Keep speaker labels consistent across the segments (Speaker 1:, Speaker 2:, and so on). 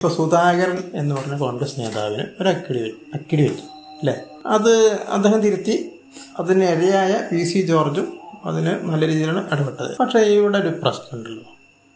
Speaker 1: ഇപ്പോൾ സുധാകരൻ എന്ന് പറഞ്ഞ കോൺഗ്രസ് നേതാവിന് ഒരു അക്കിടി വെ- അക്കിടി വെച്ചു അല്ലേ അത് അദ്ദേഹം തിരുത്തി അതിനിരയായ പി സി ജോർജും അതിന് നല്ല രീതിയിലാണ് ഇടപെട്ടത് പക്ഷേ ഇവിടെ ഒരു പ്രശ്നമുണ്ടല്ലോ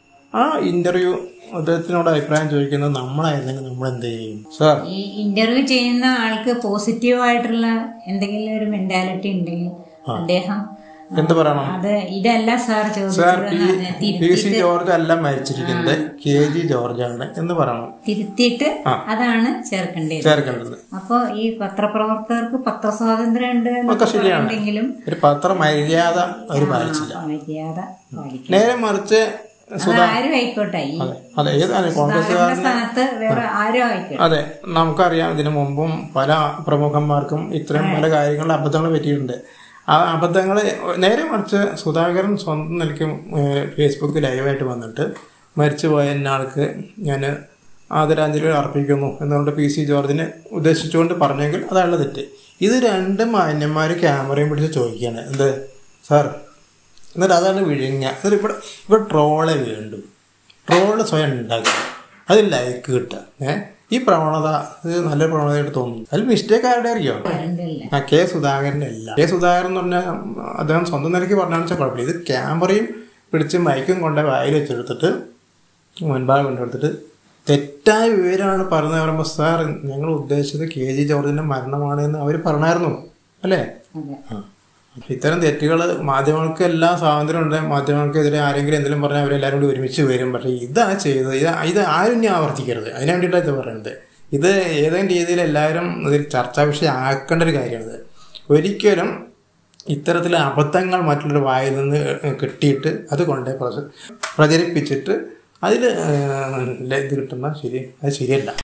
Speaker 1: ആ ഇന്റർവ്യൂ അദ്ദേഹത്തിനോട് അഭിപ്രായം ചോദിക്കുന്നത് നമ്മളായിരുന്നെങ്കിൽ നമ്മൾ എന്ത് ചെയ്യും സാർ
Speaker 2: ഈ ഇന്റർവ്യൂ ചെയ്യുന്ന ആൾക്ക് പോസിറ്റീവ് ആയിട്ടുള്ള എന്തെങ്കിലും ഒരു മെന്റാലിറ്റി ഉണ്ടെങ്കിൽ അദ്ദേഹം
Speaker 1: എന്ത് പറയണം
Speaker 2: അത് ഇതല്ല സാർ
Speaker 1: സാർ
Speaker 2: ചോദിച്ചത്
Speaker 1: പി
Speaker 2: എന്ന് പറഞ്ഞ്
Speaker 1: പി
Speaker 2: തിരുത്തി
Speaker 1: സി ജോർജ് അല്ല മരിച്ചിരിക്കുന്നത് കെ ജി ജോർജാണ് എന്ന് പറയണം
Speaker 2: തിരുത്തിയിട്ട് അതാണ് ചേർക്കേണ്ടത്
Speaker 1: ചേർക്കേണ്ടത്
Speaker 2: അപ്പൊ ഈ പത്രപ്രവർത്തകർക്ക് പത്രസ്വാതന്ത്ര്യം ഉണ്ട്
Speaker 1: ഒക്കെ ശരിയാണ്
Speaker 2: എന്നുണ്ടെങ്കിലും
Speaker 1: ഒരു പത്ര മര്യാദ അവർ പാലിച്ചില്ല
Speaker 2: മര്യാദ പാലിക്കണം
Speaker 1: നേരെ മറിച്ച്
Speaker 2: അത് ആരും ആയിക്കോട്ടെ ഈ
Speaker 1: അതെ അതെ ഏതാണ് കോൺഗ്രസ്
Speaker 2: സുധാകരന്റെ സ്ഥാനത്ത് വേറെ ആരും ആയിക്കോട്ടെ
Speaker 1: അതെ നമുക്കറിയാം ഇതിനു മുമ്പും പല പ്രമുഖന്മാർക്കും ഇത്രയും പല കാര്യങ്ങളിൽ അബദ്ധങ്ങൾ പറ്റിയിട്ടുണ്ട് ആ അബദ്ധങ്ങൾ നേരെ മറിച്ച് സുധാകരൻ സ്വന്തം നിലയ്ക്ക് ഏഹ്, ഫേസ്ബുക്ക് ലൈവായിട്ട് വന്നിട്ട് മരിച്ചുപോയ ആൾക്ക് ഞാൻ ആദരാഞ്ജലികൾ അർപ്പിക്കുന്നു എന്നുകൊണ്ട് പി സി ജോർജിനെ ഉദ്ദേശിച്ചുകൊണ്ട് പറഞ്ഞെങ്കിൽ അതാണ് തെറ്റ് ഇത് രണ്ട് മാന്യന്മാർ ക്യാമറയും പിടിച്ച് ചോദിക്കുകയാണ് എന്ത് സാർ എന്നിട്ട് അതാണ് വിഴുങ്ങ എന്നിട്ട് ഇവിടെ ഇവിടെ ട്രോളെ വീണ്ടും ട്രോള് സ്വയം ഉണ്ടാക്കുക അതിൽ ലൈക്ക് കിട്ടുക ഏഹ് ഈ പ്രവണത ഇത് നല്ല പ്രവണതയായിട്ട് തോന്നുന്നു അതിൽ മിസ്റ്റേക്ക് ആരുടെ അറിയോ
Speaker 2: ഉണ്ടല്ലേ
Speaker 1: ആ കെ സുധാകരൻ്റെ അല്ല കെ സുധാകരൻ എന്ന് പറഞ്ഞാൽ അദ്ദേഹം സ്വന്തം നിലയ്ക്ക് പറഞ്ഞാണെന്ന് വെച്ചാൽ കുഴപ്പമില്ല ഇത് ക്യാമറയും പിടിച്ച് മൈക്കും കൊണ്ട് വായിൽ വെച്ചെടുത്തിട്ട് മുൻഭാഗം കൊണ്ടെടുത്തിട്ട് തെറ്റായ വിവരമാണ് പറഞ്ഞത് പറയുമ്പോൾ സാർ ഞങ്ങൾ ഉദ്ദേശിച്ചത് കെ ജി ജോർജിൻ്റെ മരണമാണ് എന്ന് അവർ പറഞ്ഞായിരുന്നു അല്ലേ
Speaker 2: അതെ
Speaker 1: ആ. അപ്പൊ ഇത്തരം തെറ്റുകൾ മാധ്യമങ്ങൾക്ക് എല്ലാം സ്വാതന്ത്ര്യമുണ്ട് മാധ്യമങ്ങൾക്കെതിരെ ആരെങ്കിലും എന്തെങ്കിലും പറഞ്ഞാൽ അവരെല്ലാവരും കൂടി ഒരുമിച്ച് വരും പക്ഷേ ഇതാ ചെയ്തത് ഇത് ഇത് ആരും ഇനി ആവർത്തിക്കരുത് അതിന് വേണ്ടിയിട്ടാണ് ഇത് പറയുന്നത് ഇത് ഏതെങ്കിലും രീതിയിൽ എല്ലാവരും ഇതിൽ ചർച്ചാ വിഷയം ആക്കേണ്ട ഒരു കാര്യമാണിത് ഒരിക്കലും ഇത്തരത്തിലെ അബദ്ധങ്ങൾ മറ്റുള്ളവരുടെ വായിൽ നിന്ന് കിട്ടിയിട്ട് അത് കൊണ്ട് പ്രചരിപ്പിച്ചിട്ട് അതിൽ ഇത് കിട്ടുന്ന ശരി അത് ശരിയല്ല